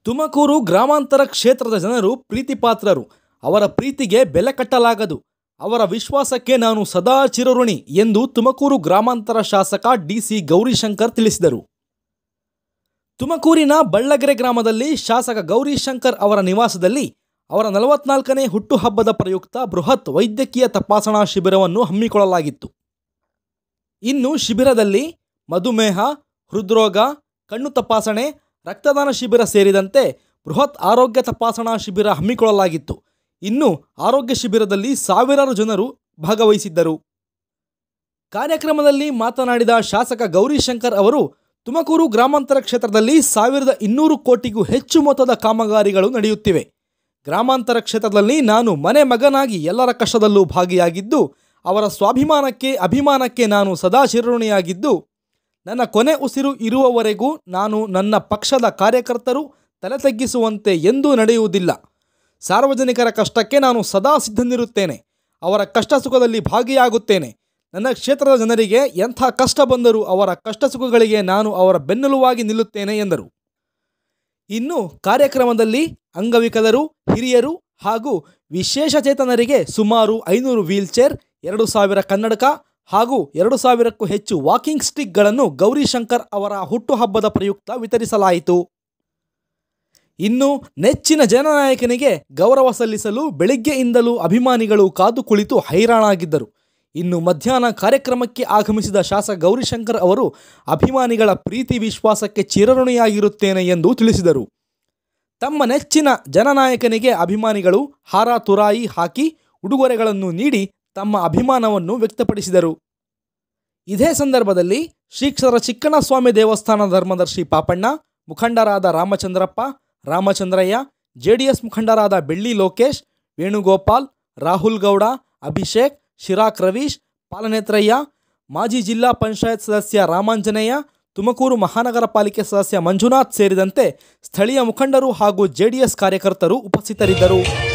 ತುಮಕೂರು ಗ್ರಾಮಾಂತರ ಕ್ಷೇತ್ರದ ಜನರು ಪ್ರೀತಿಪಾತ್ರರು ಅವರ ಪ್ರೀತಿಗೆ ಬೆಲೆ ಕಟ್ಟಲಾಗದು ಅವರ ವಿಶ್ವಾಸಕ್ಕೆ ನಾನು ಸದಾ ಚಿರಋಣಿ ಎಂದು ತುಮಕೂರು ಗ್ರಾಮಾಂತರ ಶಾಸಕ ಡಿಸಿ ಗೌರಿಶಂಕರ್ ತಿಳಿಸಿದರು ತುಮಕೂರಿನ ಬಳ್ಳಗೆರೆ ಗ್ರಾಮದಲ್ಲಿ ಶಾಸಕ ಗೌರಿಶಂಕರ್ ಅವರ ನಿವಾಸದಲ್ಲಿ ಅವರ ನಲವತ್ನಾಲ್ಕನೇ ಹುಟ್ಟುಹಬ್ಬದ ಪ್ರಯುಕ್ತ ಬೃಹತ್ ವೈದ್ಯಕೀಯ ತಪಾಸಣಾ ಶಿಬಿರವನ್ನು ಹಮ್ಮಿಕೊಳ್ಳಲಾಗಿತ್ತು ಇನ್ನು ಶಿಬಿರದಲ್ಲಿ ಮಧುಮೇಹ ಹೃದ್ರೋಗ ಕಣ್ಣು ತಪಾಸಣೆ ರಕ್ತದಾನ ಶಿಬಿರ ಸೇರಿದಂತೆ ಬೃಹತ್ ಆರೋಗ್ಯ ತಪಾಸಣಾ ಶಿಬಿರ ಹಮ್ಮಿಕೊಳ್ಳಲಾಗಿತ್ತು ಇನ್ನು ಆರೋಗ್ಯ ಶಿಬಿರದಲ್ಲಿ ಸಾವಿರಾರು ಜನರು ಭಾಗವಹಿಸಿದ್ದರು ಕಾರ್ಯಕ್ರಮದಲ್ಲಿ ಮಾತನಾಡಿದ ಶಾಸಕ ಗೌರಿಶಂಕರ್ ಅವರು ತುಮಕೂರು ಗ್ರಾಮಾಂತರ ಕ್ಷೇತ್ರದಲ್ಲಿ ಸಾವಿರದ ಇನ್ನೂರು ಕೋಟಿಗೂ ಹೆಚ್ಚು ಮೊತ್ತದ ಕಾಮಗಾರಿಗಳು ನಡೆಯುತ್ತಿವೆ ಗ್ರಾಮಾಂತರ ಕ್ಷೇತ್ರದಲ್ಲಿ ನಾನು ಮನೆ ಮಗನಾಗಿ ಎಲ್ಲರ ಕಷ್ಟದಲ್ಲೂ ಭಾಗಿಯಾಗಿದ್ದು ಅವರ ಸ್ವಾಭಿಮಾನಕ್ಕೆ ಅಭಿಮಾನಕ್ಕೆ ನಾನು ಸದಾ ಚಿರಋಣಿಯಾಗಿದ್ದು ನನ್ನ ಕೊನೆ ಉಸಿರು ಇರುವವರೆಗೂ ನಾನು ನನ್ನ ಪಕ್ಷದ ಕಾರ್ಯಕರ್ತರು ತಲೆ ತಗ್ಗಿಸುವಂತೆ ಎಂದೂ ನಡೆಯುವುದಿಲ್ಲ ಸಾರ್ವಜನಿಕರ ಕಷ್ಟಕ್ಕೆ ನಾನು ಸದಾ ಸಿದ್ಧನಿರುತ್ತೇನೆ ಅವರ ಕಷ್ಟ ಸುಖದಲ್ಲಿ ಭಾಗಿಯಾಗುತ್ತೇನೆ ನನ್ನ ಕ್ಷೇತ್ರದ ಜನರಿಗೆ ಎಂಥ ಕಷ್ಟ ಬಂದರೂ ಅವರ ಕಷ್ಟ ಸುಖಗಳಿಗೆ ನಾನು ಅವರ ಬೆನ್ನೆಲುವಾಗಿ ನಿಲ್ಲುತ್ತೇನೆ ಎಂದರು ಇನ್ನು ಕಾರ್ಯಕ್ರಮದಲ್ಲಿ ಅಂಗವಿಕಲರು ಹಿರಿಯರು ಹಾಗೂ ವಿಶೇಷಚೇತನರಿಗೆ ಸುಮಾರು ಐನೂರು ವೀಲ್ಚೇರ್ ಎರಡು ಸಾವಿರ ಕನ್ನಡಕ ಹಾಗೂ ಎರಡು ಸಾವಿರಕ್ಕೂ ಹೆಚ್ಚು ವಾಕಿಂಗ್ ಸ್ಟಿಕ್ಗಳನ್ನು ಗೌರಿಶಂಕರ್ ಅವರ ಹುಟ್ಟುಹಬ್ಬದ ಪ್ರಯುಕ್ತ ವಿತರಿಸಲಾಯಿತು ಇನ್ನು ನೆಚ್ಚಿನ ಜನನಾಯಕನಿಗೆ ಗೌರವ ಸಲ್ಲಿಸಲು ಬೆಳಿಗ್ಗೆಯಿಂದಲೂ ಅಭಿಮಾನಿಗಳು ಕಾದು ಕುಳಿತು ಹೈರಾಣಾಗಿದ್ದರು ಇನ್ನು ಮಧ್ಯಾಹ್ನ ಕಾರ್ಯಕ್ರಮಕ್ಕೆ ಆಗಮಿಸಿದ ಶಾಸಕ ಗೌರಿಶಂಕರ್ ಅವರು ಅಭಿಮಾನಿಗಳ ಪ್ರೀತಿ ವಿಶ್ವಾಸಕ್ಕೆ ಚಿರಋಣಿಯಾಗಿರುತ್ತೇನೆ ಎಂದು ತಿಳಿಸಿದರು ತಮ್ಮ ನೆಚ್ಚಿನ ಜನನಾಯಕನಿಗೆ ಅಭಿಮಾನಿಗಳು ಹಾರ ತುರಾಯಿ ಹಾಕಿ ಉಡುಗೊರೆಗಳನ್ನು ನೀಡಿ ತಮ್ಮ ಅಭಿಮಾನವನ್ನು ವ್ಯಕ್ತಪಡಿಸಿದರು ಇದೇ ಸಂದರ್ಭದಲ್ಲಿ ಶ್ರೀಕ್ಷರ ಚಿಕ್ಕಣಸ್ವಾಮಿ ದೇವಸ್ಥಾನ ಧರ್ಮದರ್ಶಿ ಪಾಪಣ್ಣ ಮುಖಂಡರಾದ ರಾಮಚಂದ್ರಪ್ಪ ರಾಮಚಂದ್ರಯ್ಯ ಜೆಡಿಎಸ್ ಮುಖಂಡರಾದ ಬೆಳ್ಳಿ ಲೋಕೇಶ್ ವೇಣುಗೋಪಾಲ್ ರಾಹುಲ್ ಗೌಡ ಅಭಿಷೇಕ್ ಶಿರಾಕ್ ರವೀಶ್ ಪಾಲನೇತ್ರಯ್ಯ ಮಾಜಿ ಜಿಲ್ಲಾ ಪಂಚಾಯತ್ ಸದಸ್ಯ ರಾಮಾಂಜನೇಯ ತುಮಕೂರು ಮಹಾನಗರ ಪಾಲಿಕೆ ಸದಸ್ಯ ಮಂಜುನಾಥ್ ಸೇರಿದಂತೆ ಸ್ಥಳೀಯ ಮುಖಂಡರು ಹಾಗೂ ಜೆಡಿಎಸ್ ಕಾರ್ಯಕರ್ತರು ಉಪಸ್ಥಿತರಿದ್ದರು